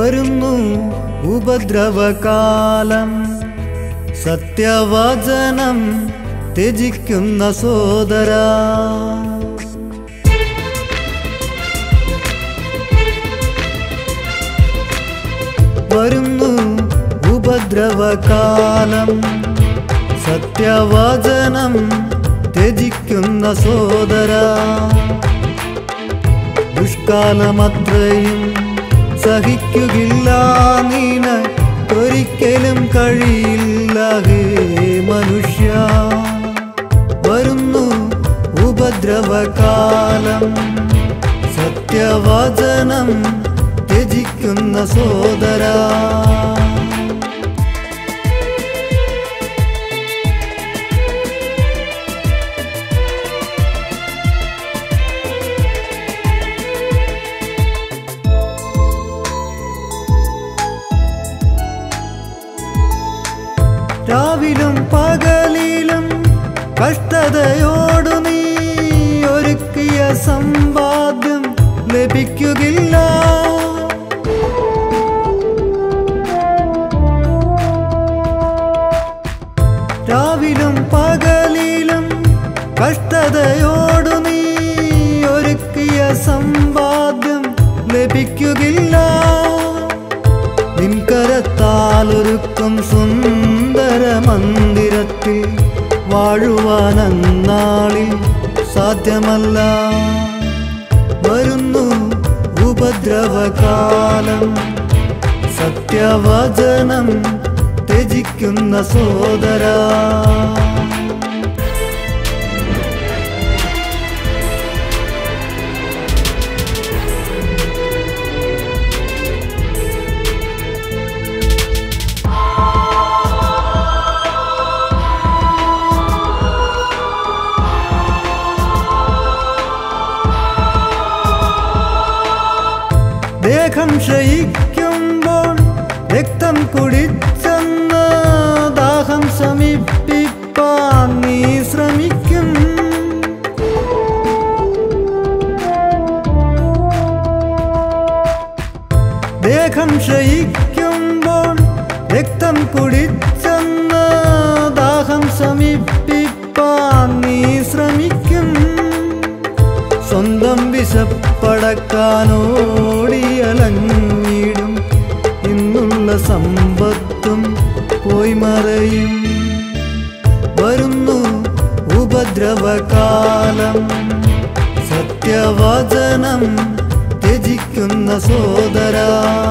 വരുന്നു ഉപദ്രവകാലം സത്യവചനം ത്യജിക്കുന്ന സോദര വരുന്നു ഉപദ്രവകാലം സത്യവചനം ത്യജിക്കുന്ന സോദര ദുഷ്കാലമത്രയും സഹിക്കുകില്ല നീന ഒരിക്കലും കഴിയില്ല ഹേ മനുഷ്യ വരുന്നു ഉപദ്രവകാലം സത്യവചനം ത്യജിക്കുന്ന സോദര രാവിലും പകലിലും കഷ്ടതയോടു നീ ഒരുക്കിയ സമ്പാദ്യം ലഭിക്കുകില്ല രാവിലും പകലിലും കഷ്ടതയോടു നീ ഒരുക്കിയ സമ്പാദ്യം ലഭിക്കുകില്ല നിൻകരത്താലൊരുക്കും സുന്ദര മന്ദിരത്തിൽ വാഴുവാനന്നാളിൽ സാധ്യമല്ല വരുന്നു ഉപദ്രവകാലം സത്യവചനം ത്യജിക്കുന്ന സോദരാ ദേഹം ക്ഷയിക്കുമ്പോൾ രക്തം കുടിച്ചെന്ന് ദാഹം ശമിപ്പിപ്പാൻ നീ ശ്രമിക്കും ദേഹം ക്ഷയിക്കുമ്പോൾ രക്തം കുടിച്ചെന്ന് ദാഹം ശമിപ്പിപ്പാൻ നീ ശ്രമിക്കും സ്വന്തം വിശപ്പടക്കാനോടിയലങ്ങിടും ഇന്നുള്ള സമ്പത്തും പോയി മറയും വരുന്നു ഉപദ്രവകാലം സത്യവചനം ത്യജിക്കുന്ന സോദരാ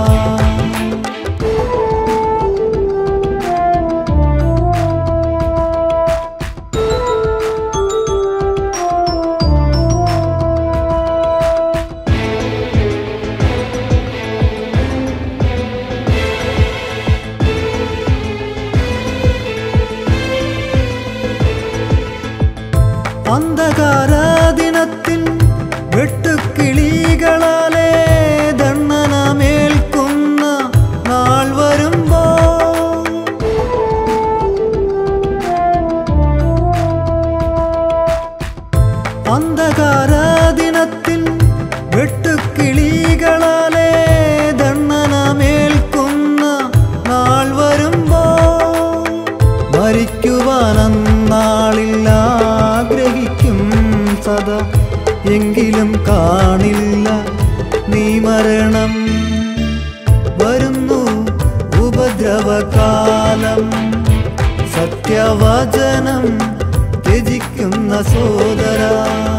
അന്ധകാരദിനത്തിൻ വെട്ടുക്കിളികളാലേ ദണ്ണനമേൽക്കുന്ന നാൾ വരുമ്പോ അന്ധകാരദിനത്തിൻ വെട്ടുക്കിളികളാലേ ദണ്ണനമേൽക്കുന്ന നാൾ വരുമ്പോ മരിക്കുവാനന്നാളിൽ ആഗ്രഹിക്കും സദാ എങ്കിലും കാണില്ല നീ മരണം വരുന്നു ഉപദ്രവകാലം സത്യവചനം ത്യജിക്കുന്ന സോദരാ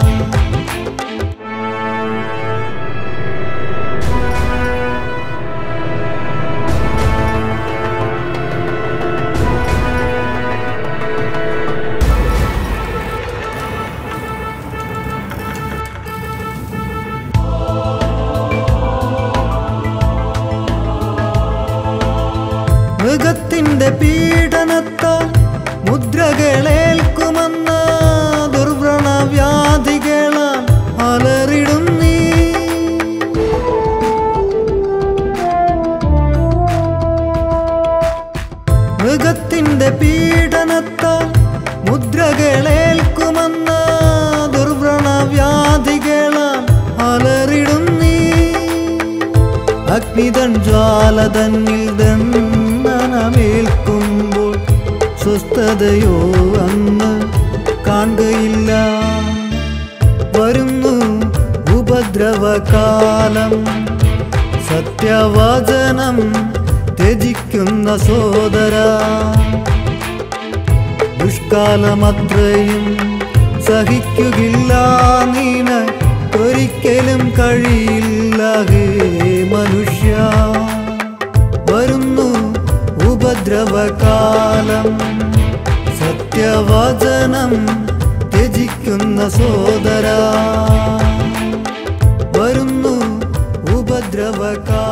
മൃഗത്തിന്റെ പീഡനത്താൽ മുദ്രകളേൽക്കുമെന്ന ദുർവ്രണ വ്യാധികളാൽ അലറിടും നീ മൃഗത്തിന്റെ പീഡനത്താൽ മുദ്രകളേൽക്കുമെന്ന ദുർവ്രണ വ്യാധികളാൽ അലറിടും നീ അഗ്നിതൻ ജ്വാല പൂർണ്ണതയോ അന്ന് കാണുകയില്ല വരുന്നു ഉപദ്രവകാലം സത്യവചനം ത്യജിക്കുന്ന സോദര ദുഷ്കാലമത്രയും സഹിക്കുകില്ല നീന ഒരിക്കലും കഴിയില്ല ഹേ മനുഷ്യ വരുന്നു ഉപദ്രവകാലം സത്യവചനം ത്യജിക്കുന്ന സോദര വരുന്നു ഉപദ്രവകാലം